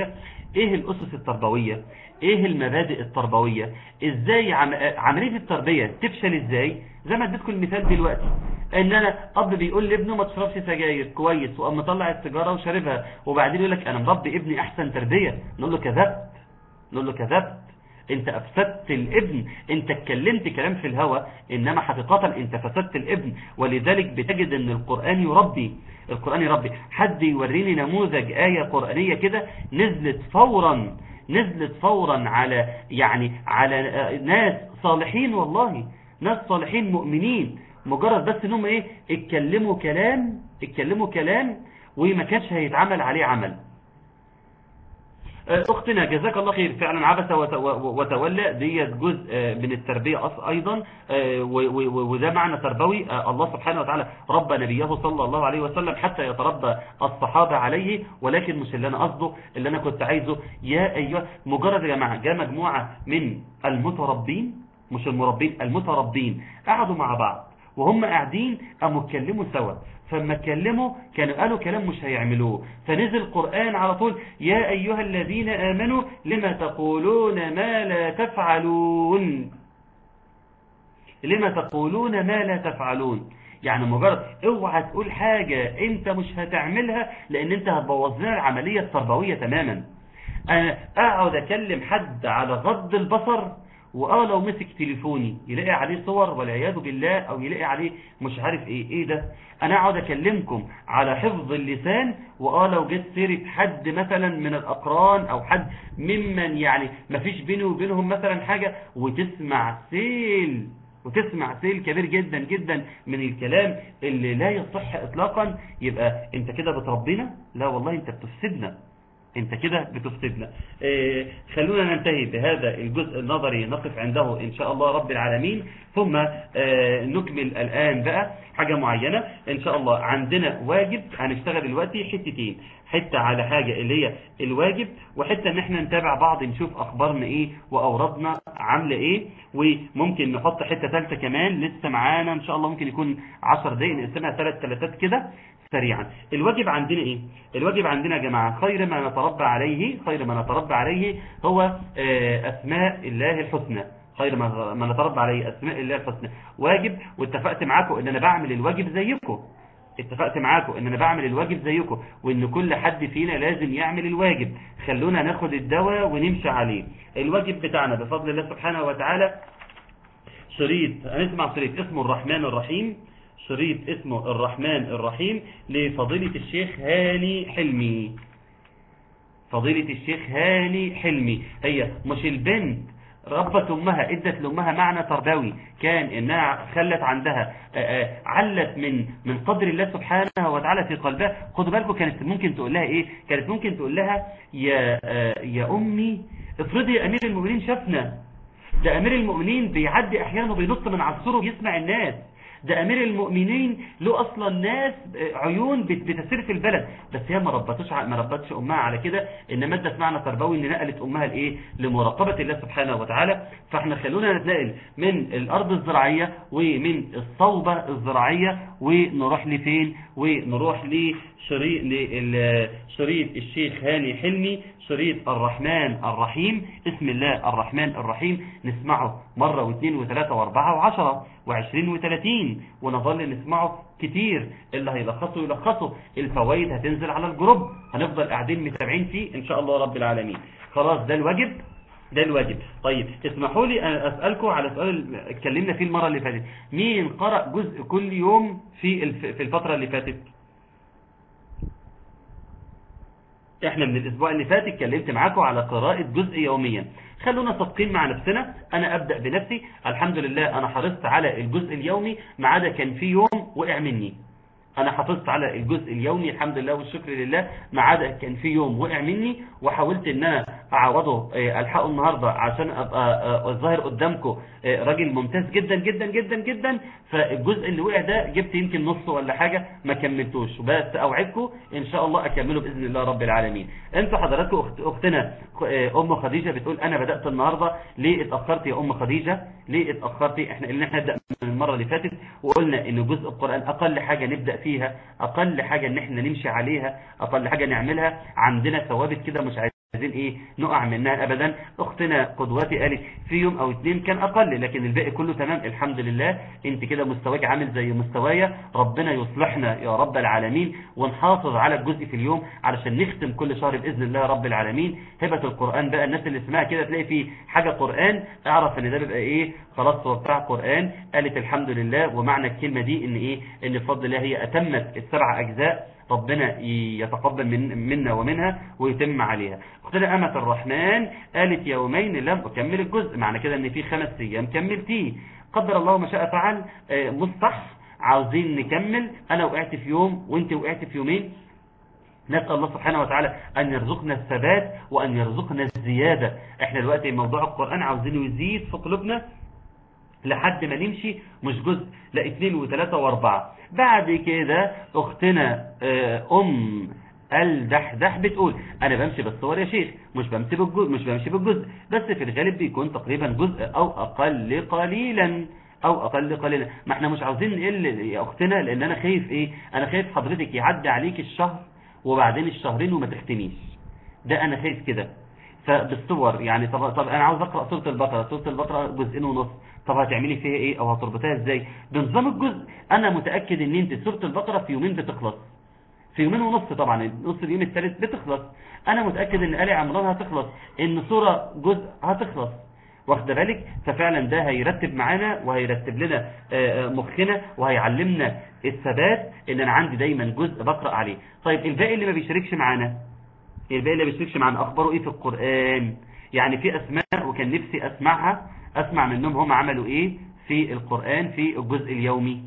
ايه الاسس التربوية ايه المبادئ التربوية ازاي عم... عملية التربية تفشل ازاي زي ما اديتكم المثال دلوقتي ان انا اب بيقول لابنه ما تشربش سجاير كويس وقام مطلع السيجاره وشاربها وبعدين يقول لك انا مربي ابني احسن تربيه نقول له كذبت نقول له كذبت انت افسدت الابن انت اتكلمت كلام في الهوى انما حقيقة انت فسدت الابن ولذلك بتجد ان القرآن يربي القرآن يربي حد يوريني نموذج آية قرآنية كده نزلت فورا نزلت فورا على يعني على ناس صالحين والله ناس صالحين مؤمنين مجرد بس انهم ايه اتكلموا كلام اتكلموا كلام وما كانش هيتعمل عليه عمل اختنا جزاك الله خير فعلا عبس وتولى دي جزء من التربية ايضا وده معنى تربوي الله سبحانه وتعالى ربى نبيه صلى الله عليه وسلم حتى يتربى الصحابة عليه ولكن مش اللي انا قصده اللي انا كنت عايزه يا ايها مجرد يا جماعة جاء مجموعة من المتربين مش المربين المتربين قعدوا مع بعض وهم قاعدين قاموا اتكلموا سوا فلما اتكلموا كانوا قالوا كلام مش هيعملوه فنزل القرآن على طول يا أيها الذين آمنوا لما تقولون ما لا تفعلون لما تقولون ما لا تفعلون يعني مجرد اوعى تقول حاجة انت مش هتعملها لان انت هتبوظ لنا العملية التربوية تماما انا اقعد اكلم حد على غض البصر واه لو مسك تليفوني يلاقي عليه صور والعياذ بالله او يلاقي عليه مش عارف ايه ايه ده انا اقعد اكلمكم على حفظ اللسان واه لو جت سيره حد مثلا من الاقران او حد ممن يعني ما فيش بيني وبينهم مثلا حاجة وتسمع سيل وتسمع سيل كبير جدا جدا من الكلام اللي لا يصح اطلاقا يبقى انت كده بتربينا لا والله انت بتفسدنا انت كده بتفسدنا اه خلونا ننتهي بهذا الجزء النظري نقف عنده ان شاء الله رب العالمين ثم اه نكمل الان بقى حاجة معينة ان شاء الله عندنا واجب هنشتغل دلوقتي حتتين حتة على حاجة اللي هي الواجب وحتة ان احنا نتابع بعض نشوف اخبارنا ايه واوردنا عاملة ايه وممكن نحط حتة ثالثة كمان لسه معانا ان شاء الله ممكن يكون 10 دقايق نقسمها ثلاث ثلاثات كده سريعا الواجب عندنا ايه الواجب عندنا يا جماعة خير ما نتربى عليه خير ما نتربى عليه هو اسماء الله الحسنى خير ما نتربى عليه اسماء الله الحسنى واجب واتفقت معاكم ان انا بعمل الواجب زيكم اتفقت معاكم ان انا بعمل الواجب زيكم وان كل حد فينا لازم يعمل الواجب خلونا ناخد الدواء ونمشي عليه الواجب بتاعنا بفضل الله سبحانه وتعالى شريط هنسمع شريط اسمه الرحمن الرحيم شريط اسمه الرحمن الرحيم لفضيلة الشيخ هاني حلمي فضيلة الشيخ هاني حلمي هي مش البنت ربت أمها ادت لأمها معنى تربوي كان إنها خلت عندها علت من من قدر الله سبحانه وتعالى في قلبها خدوا بالكم كانت ممكن تقول لها إيه كانت ممكن تقول لها يا يا أمي افرضي يا أمير المؤمنين شافنا ده أمير المؤمنين بيعدي أحيانا وبينط من على السور وبيسمع الناس ده امير المؤمنين له اصلا ناس عيون بتسير في البلد بس هي ما ربتش ما ربتش امها على كده انما ادت معنى تربوي ان نقلت امها لايه لمراقبه الله سبحانه وتعالى فاحنا خلونا نتنقل من الارض الزراعيه ومن الصوبه الزراعيه ونروح لفين ونروح لشريط لشريط الشيخ هاني حلمي شريط الرحمن الرحيم اسم الله الرحمن الرحيم نسمعه مرة واثنين وثلاثة واربعة وعشرة وعشرين وثلاثين ونظل نسمعه كتير اللي هيلخصه يلخصه الفوائد هتنزل على الجروب هنفضل قاعدين متابعين فيه ان شاء الله رب العالمين خلاص ده الواجب ده الواجب طيب اسمحوا لي اسألكم على سؤال اتكلمنا فيه المرة اللي فاتت مين قرأ جزء كل يوم في في الفترة اللي فاتت احنا من الاسبوع اللي فات اتكلمت معاكم على قراءة جزء يوميا خلونا صادقين مع نفسنا انا ابدأ بنفسي الحمد لله انا حرصت على الجزء اليومي ما عدا كان في يوم وقع مني انا حافظت على الجزء اليومي الحمد لله والشكر لله ما عدا كان في يوم وقع مني وحاولت ان انا اعوضه الحقه النهارده عشان ابقى الظاهر قدامكم راجل ممتاز جدا جدا جدا جدا فالجزء اللي وقع ده جبت يمكن نص ولا حاجه ما كملتوش بس اوعدكم ان شاء الله اكمله باذن الله رب العالمين انتوا حضراتكم أخت اختنا ام خديجه بتقول انا بدات النهارده ليه اتاخرت يا ام خديجه ليه اتاخرتي احنا قلنا احنا نبدا من المره اللي فاتت وقلنا ان جزء القران اقل حاجه نبدا فيها اقل حاجه ان احنا نمشي عليها اقل حاجه نعملها عندنا ثوابت كده مش عايزين عايزين ايه نقع منها ابدا اختنا قدوتي قالت في يوم او اتنين كان اقل لكن الباقي كله تمام الحمد لله انت كده مستواك عامل زي مستوايا ربنا يصلحنا يا رب العالمين ونحافظ على الجزء في اليوم علشان نختم كل شهر باذن الله رب العالمين هبه القران بقى الناس اللي اسمها كده تلاقي في حاجه قران اعرف ان ده بيبقى ايه خلاص هو بتاع قران قالت الحمد لله ومعنى الكلمه دي ان ايه ان بفضل الله هي اتمت السبع اجزاء ربنا يتقبل من منا ومنها ويتم عليها اختنا أمة الرحمن قالت يومين لم أكمل الجزء معنى كده ان في خمس ايام كملتيه قدر الله ما شاء فعل آه، مصطح عاوزين نكمل انا وقعت في يوم وانت وقعت في يومين نسأل الله سبحانه وتعالى أن يرزقنا الثبات وأن يرزقنا الزيادة احنا دلوقتي موضوع القرآن عاوزينه يزيد في قلوبنا لحد ما نمشي مش جزء لا اثنين وثلاثة واربعة بعد كده اختنا آه، ام الدحدح بتقول انا بمشي بالصور يا شيخ مش بمشي بالجزء مش بمشي بالجزء بس في الغالب بيكون تقريبا جزء او اقل قليلا او اقل قليلا ما احنا مش عاوزين نقل يا اختنا لان انا خايف ايه انا خايف حضرتك يعدي عليك الشهر وبعدين الشهرين وما تختميش ده انا خايف كده فبالصور يعني طب طب انا عاوز اقرا سوره البقره سوره البقره جزئين ونص طب هتعملي فيها ايه او هتربطيها ازاي بنظام الجزء انا متاكد ان انت سوره البقره في يومين بتخلص في يومين ونص طبعا نص اليوم الثالث بتخلص انا متاكد ان ال عمران هتخلص ان سوره جزء هتخلص واخده بالك ففعلا ده هيرتب معانا وهيرتب لنا آه، آه، مخنا وهيعلمنا الثبات ان انا عندي دايما جزء بقرا عليه طيب الباقي اللي ما بيشاركش معانا الباقي اللي ما بيشاركش معانا اخباره ايه في القران يعني في اسماء وكان نفسي اسمعها اسمع منهم هم عملوا ايه في القران في الجزء اليومي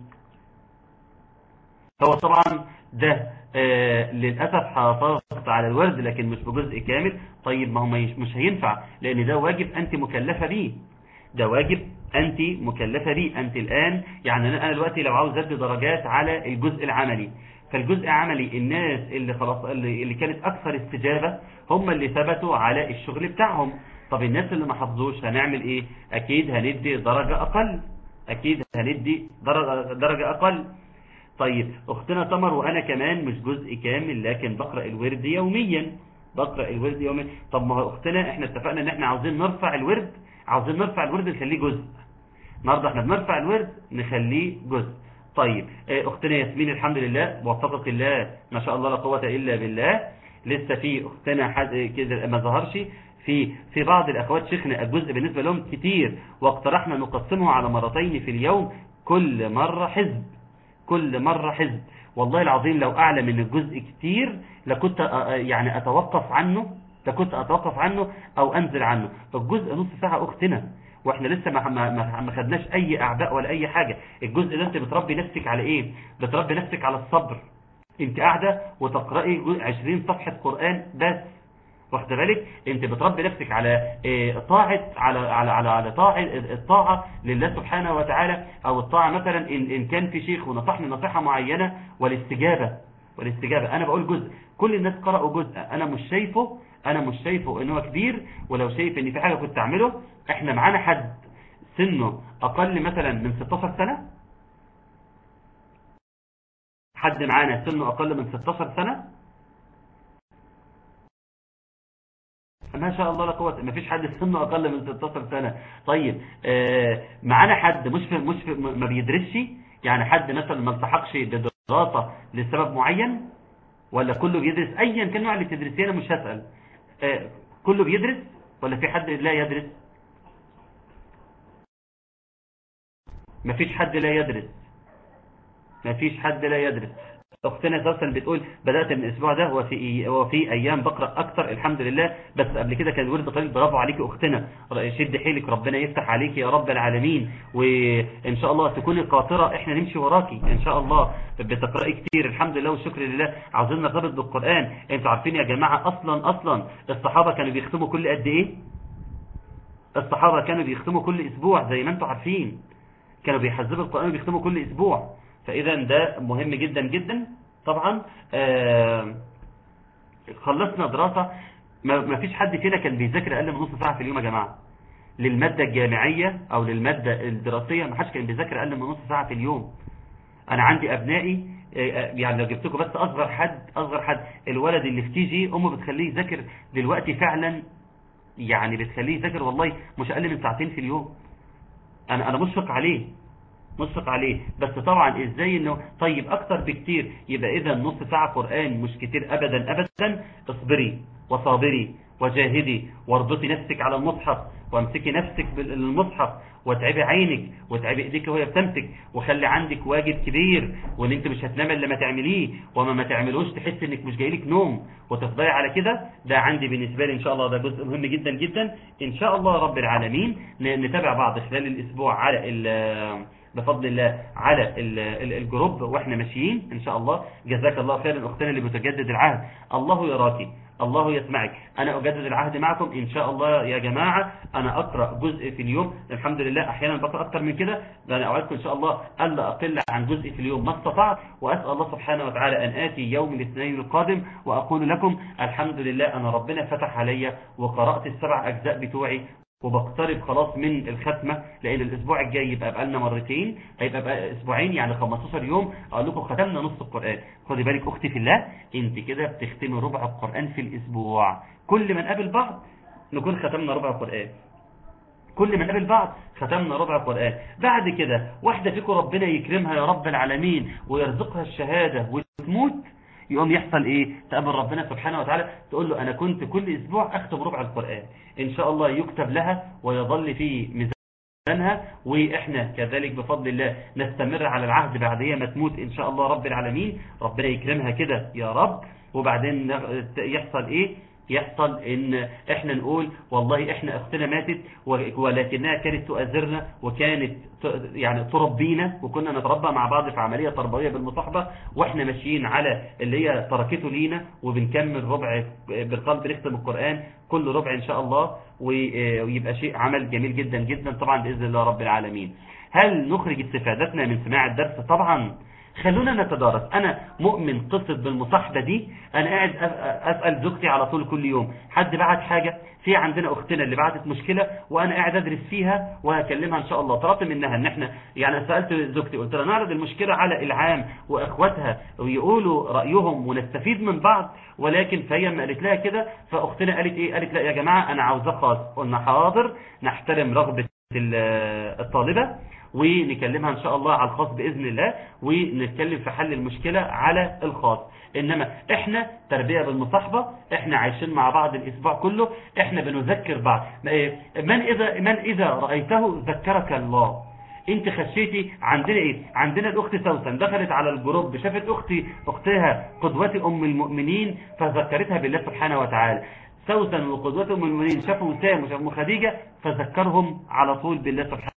هو طبعا ده آه للأسف حافظت على الورد لكن مش بجزء كامل طيب ما هو ما يش- مش هينفع لأن ده واجب أنت مكلفة بيه ده واجب أنت مكلفة بيه أنت الآن يعني أنا أنا دلوقتي لو عاوز أدي درجات على الجزء العملي فالجزء العملي الناس اللي خلاص اللي اللي كانت أكثر استجابة هم اللي ثبتوا على الشغل بتاعهم طب الناس اللي ما حفظوش هنعمل إيه أكيد هندي درجة أقل أكيد هندي درجة, درجة أقل طيب اختنا تمر وانا كمان مش جزء كامل لكن بقرأ الورد يوميا بقرأ الورد يوميا طب ما هو اختنا احنا اتفقنا ان احنا عاوزين نرفع الورد عاوزين نرفع الورد نخليه جزء النهارده احنا بنرفع الورد نخليه جزء طيب اه، اختنا ياسمين الحمد لله وفقك الله ما شاء الله لا قوة الا بالله لسه في اختنا حد كده ما ظهرش في في بعض الاخوات شيخنا الجزء بالنسبة لهم كتير واقترحنا نقسمه على مرتين في اليوم كل مرة حزب كل مرة حزب والله العظيم لو أعلم من الجزء كتير لكنت أ- أ- يعني أتوقف عنه لكنت أتوقف عنه أو أنزل عنه الجزء نص ساعة أختنا واحنا لسه ما ما ما- ما خدناش اي اعباء ولا اي حاجة الجزء ده انت بتربي نفسك على ايه بتربي نفسك على الصبر انت قاعدة وتقرأي جو- 20 صفحة قرآن بس واخد بالك انت بتربي نفسك على اه، طاعة على على على على طاعة الطاعة لله سبحانه وتعالى او الطاعة مثلا ان ان كان في شيخ ونصحني نصيحة معينة والاستجابة والاستجابة انا بقول جزء كل الناس قرأوا جزء انا مش شايفه انا مش شايفه ان هو كبير ولو شايف ان في حاجة كنت اعمله احنا معانا حد سنه اقل مثلا من 16 سنة حد معانا سنه اقل من 16 سنة ما شاء الله لا قوه ما فيش حد سنه اقل من 16 سنه طيب آه معانا حد مش في مش في ما بيدرسش يعني حد مثلا ما التحقش بدراسه لسبب معين ولا كله بيدرس ايا كان النوع اللي بتدرسيه انا مش هسال آه كله بيدرس ولا في حد لا يدرس ما فيش حد لا يدرس ما فيش حد لا يدرس اختنا سوسن بتقول بدأت من الاسبوع ده وفي وفي ايام بقرا اكتر الحمد لله بس قبل كده كان الورد قليل برافو عليكي اختنا شد حيلك ربنا يفتح عليكي يا رب العالمين وان شاء الله تكوني قاطره احنا نمشي وراكي ان شاء الله بتقراي كتير الحمد لله والشكر لله عاوزين نرتبط بالقران انتوا عارفين يا جماعه اصلا اصلا الصحابه كانوا بيختموا كل قد ايه الصحابه كانوا بيختموا كل اسبوع زي ما انتوا عارفين كانوا بيحذبوا القرآن وبيختموا كل أسبوع فإذا ده مهم جدا جدا طبعا آه خلصنا دراسة ما ما فيش حد فينا كان بيذاكر أقل من نص ساعة في اليوم يا جماعة للمادة الجامعية أو للمادة الدراسية ما حدش كان بيذاكر أقل من نص ساعة في اليوم أنا عندي أبنائي يعني لو جبت لكم بس اصغر حد اصغر حد الولد اللي في تي جي امه بتخليه يذاكر دلوقتي فعلا يعني بتخليه يذاكر والله مش اقل من ساعتين في اليوم انا انا مشفق عليه مشفق عليه بس طبعا ازاي انه طيب اكتر بكتير يبقى اذا نص ساعة قرآن مش كتير ابدا ابدا اصبري وصابري وجاهدي واربطي نفسك على المصحف وامسكي نفسك بالمصحف وتعبي عينك وتعبي ايديك وهي بتمسك وخلي عندك واجب كبير وان انت مش هتنام الا لما تعمليه وما ما تعملوش تحس انك مش جايلك نوم وتفضلي على كده ده عندي بالنسبه لي ان شاء الله ده جزء مهم جدا جدا ان شاء الله رب العالمين نتابع بعض خلال الاسبوع على بفضل الله على الجروب واحنا ماشيين ان شاء الله جزاك الله خيرا اختنا اللي بتجدد العهد الله يراكي الله يسمعك أنا أجدد العهد معكم إن شاء الله يا جماعة أنا أقرأ جزء في اليوم الحمد لله أحيانا بقرأ أكثر من كده أنا أوعدكم إن شاء الله ألا أقل عن جزء في اليوم ما استطعت وأسأل الله سبحانه وتعالى أن آتي يوم الاثنين القادم وأقول لكم الحمد لله أنا ربنا فتح علي وقرأت السبع أجزاء بتوعي وبقترب خلاص من الختمة لأن الأسبوع الجاي يبقى بقالنا مرتين هيبقى بقى أسبوعين يعني 15 يوم أقول لكم ختمنا نص القرآن خدي بالك أختي في الله أنت كده بتختمي ربع القرآن في الأسبوع كل ما نقابل بعض نكون ختمنا ربع القرآن كل ما نقابل بعض ختمنا ربع القرآن بعد كده واحدة فيكم ربنا يكرمها يا رب العالمين ويرزقها الشهادة وتموت يقوم يحصل ايه تقابل ربنا سبحانه وتعالى تقول له انا كنت كل اسبوع اختم ربع القرآن ان شاء الله يكتب لها ويظل في ميزانها واحنا كذلك بفضل الله نستمر على العهد بعد هي ما تموت ان شاء الله رب العالمين ربنا يكرمها كده يا رب وبعدين يحصل ايه يحصل ان احنا نقول والله احنا اختنا ماتت ولكنها كانت تؤذرنا وكانت يعني تربينا وكنا نتربى مع بعض في عملية تربوية بالمصاحبة واحنا ماشيين على اللي هي تركته لينا وبنكمل ربع بالقلب نختم القرآن كل ربع ان شاء الله ويبقى شيء عمل جميل جدا جدا طبعا بإذن الله رب العالمين هل نخرج استفادتنا من سماع الدرس طبعا خلونا نتدارس انا مؤمن قصة بالمصاحبة دي انا قاعد اسأل زوجتي على طول كل يوم حد بعت حاجة في عندنا اختنا اللي بعتت مشكلة وانا قاعد ادرس فيها وهكلمها ان شاء الله طلبت منها ان احنا يعني سألت زوجتي قلت لها نعرض المشكلة على العام واخواتها ويقولوا رأيهم ونستفيد من بعض ولكن فهي ما قالت لها كده فاختنا قالت ايه قالت لا يا جماعة انا عاوزاه خاص قلنا حاضر نحترم رغبة الطالبة ونكلمها ان شاء الله على الخاص بإذن الله ونتكلم في حل المشكلة على الخاص انما احنا تربية بالمصاحبة احنا عايشين مع بعض الاسبوع كله احنا بنذكر بعض من اذا, من إذا رأيته ذكرك الله انت خشيتي عندنا ايه عندنا الاخت سوسن دخلت على الجروب شافت اختي اختها قدوتي ام المؤمنين فذكرتها بالله سبحانه وتعالى سوسن وقدوة ام المؤمنين شافوا وسام وشافوا خديجة فذكرهم على طول بالله سبحانه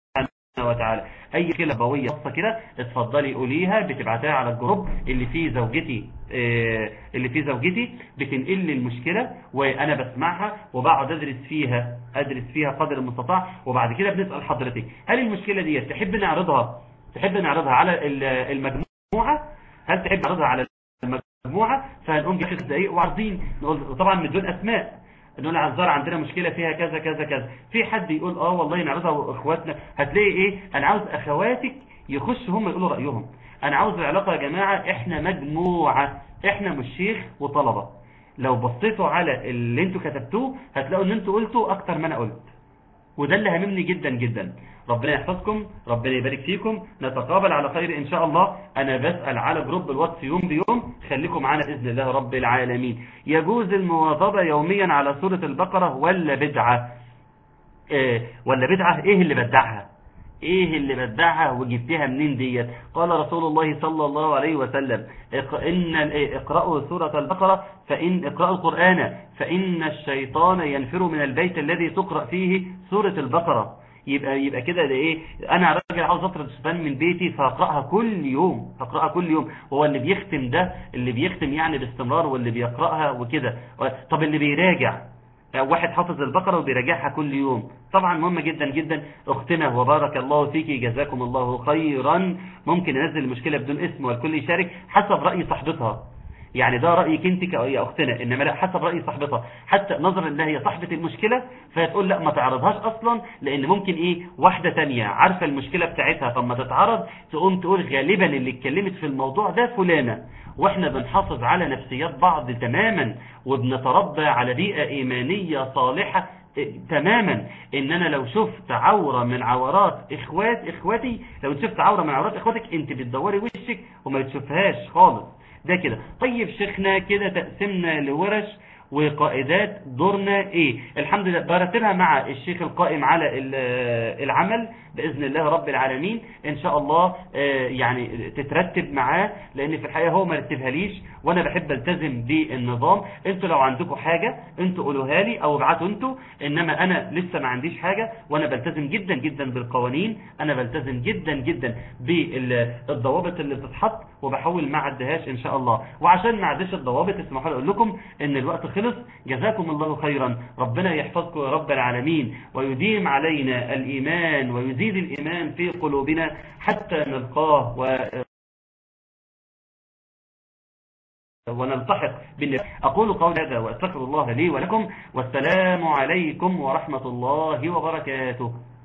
وتعالى اي كلمه بويه خاصه كده اتفضلي قوليها بتبعتها على الجروب اللي فيه زوجتي اه اللي فيه زوجتي بتنقل لي المشكله وانا بسمعها وبقعد ادرس فيها ادرس فيها قدر المستطاع وبعد كده بنسال حضرتك هل المشكله دي تحب نعرضها تحب نعرضها على المجموعه هل تحب نعرضها على المجموعه فهنقوم بخمس دقائق وعارضين نقول طبعا من دون اسماء نقول عزار عندنا مشكلة فيها كذا كذا كذا في حد يقول اه والله نعرضها واخواتنا هتلاقي ايه انا عاوز اخواتك يخشوا هم يقولوا رأيهم انا عاوز العلاقة يا جماعة احنا مجموعة احنا مش شيخ وطلبة لو بصيتوا على اللي انتوا كتبتوه هتلاقوا ان انتوا قلتوا اكتر ما انا قلت وده اللي هممني جدا جدا ربنا يحفظكم ربنا يبارك فيكم نتقابل على خير ان شاء الله انا بسأل على جروب الواتس يوم بيوم خليكم معنا بإذن الله رب العالمين يجوز المواظبة يوميا على سورة البقرة ولا بدعة إيه ولا بدعة ايه اللي بدعها ايه اللي بدعها وجبتها منين ديت قال رسول الله صلى الله عليه وسلم ان اقرأوا سورة البقرة فإن اقرأوا القرآن فإن الشيطان ينفر من البيت الذي تقرأ فيه سورة البقرة يبقى يبقى كده ده ايه انا راجل عاوز اطرد الشيطان من بيتي فاقراها كل يوم اقراها كل يوم هو اللي بيختم ده اللي بيختم يعني باستمرار واللي بيقراها وكده طب اللي بيراجع واحد حافظ البقرة وبيراجعها كل يوم طبعا مهم جدا جدا اختنا وبارك الله فيكي جزاكم الله خيرا ممكن ننزل المشكلة بدون اسم والكل يشارك حسب رأي صاحبتها يعني ده رأيك انت ك- يا اختنا انما لا حسب رأي صاحبتها حتى نظرا ان هي صاحبة المشكلة فهتقول لا ما تعرضهاش اصلا لان ممكن ايه واحدة تانية عارفة المشكلة بتاعتها طب ما تتعرض تقوم تقول غالبا اللي اتكلمت في الموضوع ده فلانة واحنا بنحافظ على نفسيات بعض تماما وبنتربى على بيئة ايمانية صالحة إيه، تماما ان انا لو شفت عورة من عورات اخوات اخواتي لو شفت عورة من عورات اخواتك انت بتدوري وشك وما بتشوفهاش خالص ده كده طيب شيخنا كده تقسمنا لورش وقائدات دورنا ايه الحمد لله برتبها مع الشيخ القائم على ال- العمل بإذن الله رب العالمين ان شاء الله آه، يعني تترتب معاه لان في الحقيقة هو ما رتبها ليش وانا بحب التزم بالنظام انتوا لو عندكم حاجة انتوا قولوها لي او ابعتوا انتوا انما انا لسه ما عنديش حاجة وانا بلتزم جدا جدا بالقوانين انا بلتزم جدا جدا بالضوابط اللي بتتحط وبحاول ما اعدهاش ان شاء الله وعشان ما اعدش الضوابط اسمحوا لي اقول لكم ان الوقت خلص جزاكم الله خيرا ربنا يحفظكم يا رب العالمين ويديم علينا الايمان ويزيد الايمان في قلوبنا حتى نلقاه و ونلتحق بالله أقول قول هذا وأستغفر الله لي ولكم والسلام عليكم ورحمة الله وبركاته